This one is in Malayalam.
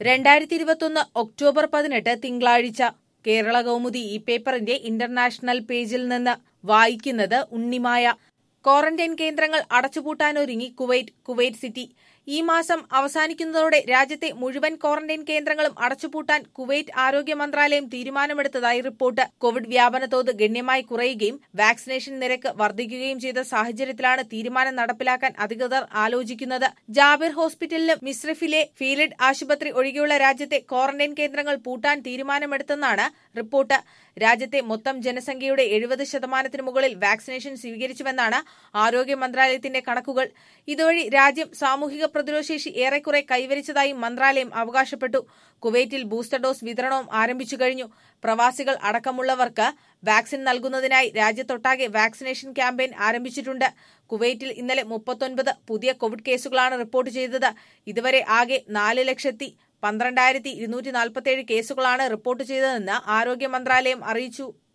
രണ്ടായിരത്തി ഇരുപത്തൊന്ന് ഒക്ടോബർ പതിനെട്ട് തിങ്കളാഴ്ച കേരള കൗമുദി ഈ പേപ്പറിന്റെ ഇന്റർനാഷണൽ പേജിൽ നിന്ന് വായിക്കുന്നത് ഉണ്ണിമായ ക്വാറന്റൈൻ കേന്ദ്രങ്ങൾ അടച്ചുപൂട്ടാനൊരുങ്ങി കുവൈറ്റ് കുവൈറ്റ് സിറ്റി ഈ മാസം അവസാനിക്കുന്നതോടെ രാജ്യത്തെ മുഴുവൻ ക്വാറന്റൈൻ കേന്ദ്രങ്ങളും അടച്ചുപൂട്ടാൻ കുവൈറ്റ് ആരോഗ്യ മന്ത്രാലയം തീരുമാനമെടുത്തതായി റിപ്പോർട്ട് കോവിഡ് വ്യാപന തോത് ഗണ്യമായി കുറയുകയും വാക്സിനേഷൻ നിരക്ക് വർദ്ധിക്കുകയും ചെയ്ത സാഹചര്യത്തിലാണ് തീരുമാനം നടപ്പിലാക്കാൻ അധികൃതർ ആലോചിക്കുന്നത് ജാബിർ ഹോസ്പിറ്റലിലും മിസ്രഫിലെ ഫീൽഡ് ആശുപത്രി ഒഴികെയുള്ള രാജ്യത്തെ ക്വാറന്റൈൻ കേന്ദ്രങ്ങൾ പൂട്ടാൻ തീരുമാനമെടുത്തെന്നാണ് റിപ്പോർട്ട് രാജ്യത്തെ മൊത്തം ജനസംഖ്യയുടെ എഴുപത് ശതമാനത്തിന് മുകളിൽ വാക്സിനേഷൻ സ്വീകരിച്ചുവെന്നാണ് ആരോഗ്യ മന്ത്രാലയത്തിന്റെ കണക്കുകൾ ഇതുവഴി രാജ്യം സാമൂഹിക പ്രതിരോധശേഷി ഏറെക്കുറെ കൈവരിച്ചതായി മന്ത്രാലയം അവകാശപ്പെട്ടു കുവൈറ്റിൽ ബൂസ്റ്റർ ഡോസ് വിതരണവും ആരംഭിച്ചു കഴിഞ്ഞു പ്രവാസികൾ അടക്കമുള്ളവർക്ക് വാക്സിൻ നൽകുന്നതിനായി രാജ്യത്തൊട്ടാകെ വാക്സിനേഷൻ ക്യാമ്പയിൻ ആരംഭിച്ചിട്ടുണ്ട് കുവൈറ്റിൽ ഇന്നലെ മുപ്പത്തൊൻപത് പുതിയ കോവിഡ് കേസുകളാണ് റിപ്പോർട്ട് ചെയ്തത് ഇതുവരെ ആകെ നാല് ലക്ഷത്തി പന്ത്രണ്ടായിരത്തി ഇരുന്നൂറ്റി നാൽപ്പത്തിയേഴ് കേസുകളാണ് റിപ്പോർട്ട് ചെയ്തതെന്ന് ആരോഗ്യ മന്ത്രാലയം അറിയിച്ചു